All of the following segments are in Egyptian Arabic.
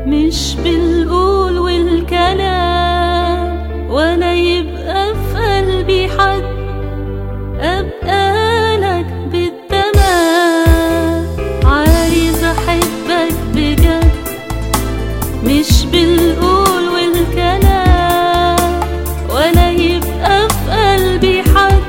مش بالقول والكلام ولا يبقى في قلبي حد أبقى لك بالتمام عايز أحبك بجد مش بالقول والكلام ولا يبقى في قلبي حد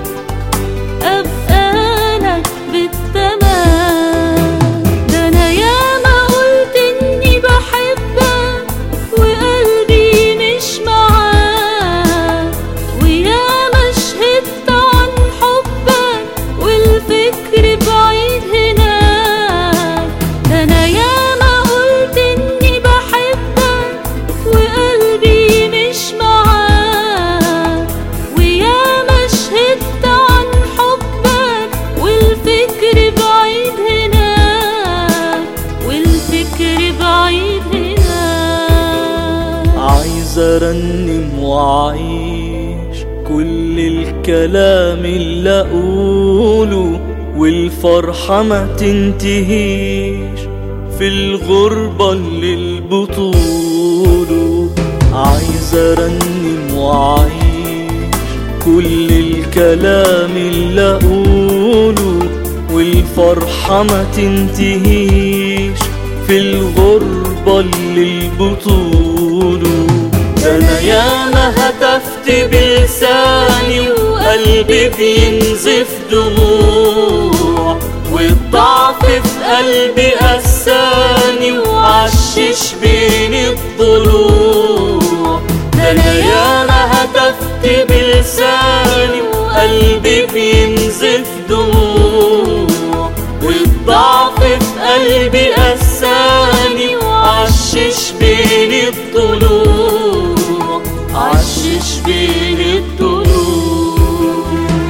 أبقى لك بالتمام ده أنا ياما قلت إني بحبك وقلبي مش معاك وياما شهدت عن حبك والفكر بعيد هناك ده أنا ياما قلت إني بحبك وقلبي مش معاك وياما شهدت عن حبك والفكر بعيد هناك والفكر بعيد هناك عايز ارنم واعيش كل الكلام اللي اقوله والفرحة ما تنتهيش في الغربة اللي البطوله عايز ارنم واعيش كل الكلام اللي اقوله والفرحة ما تنتهيش في الغربة اللي البطوله ده انا ياما هتفت بلساني وقلبي بينزف دموع والضعف في قلبي قساني وعشش بين الضلوع ده انا ياما هتفت بلساني وقلبي بينزف دموع والضعف في قلبي قساني وعشش بين الضلوع عشش بين الضلوع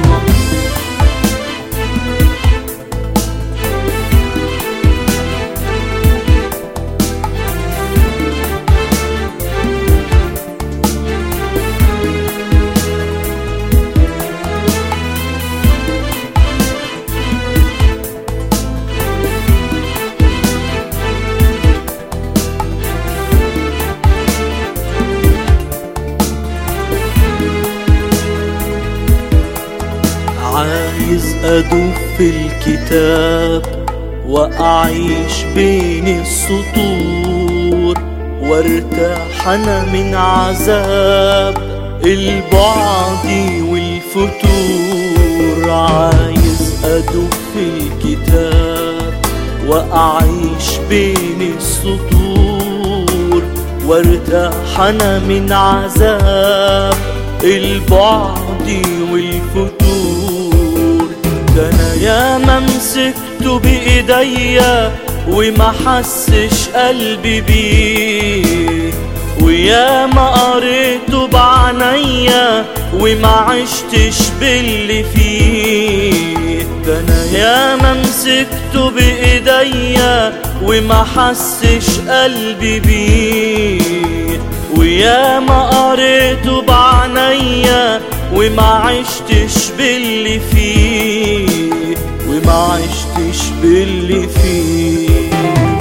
عايز أدوب في الكتاب وأعيش بين السطور وارتاح أنا من عذاب البعد والفتور عايز أدوب في الكتاب وأعيش بين السطور وارتاح أنا من عذاب البعد والفتور ده انا ياما مسكته بايديا وما حسش قلبي بيه وياما قريته بعنيا وما عشتش باللي فيه ده انا ياما مسكته بايديا وما حسش قلبي بيه وياما قريته بعنيا وما عشتش باللي فيه وما عشتش باللي فيه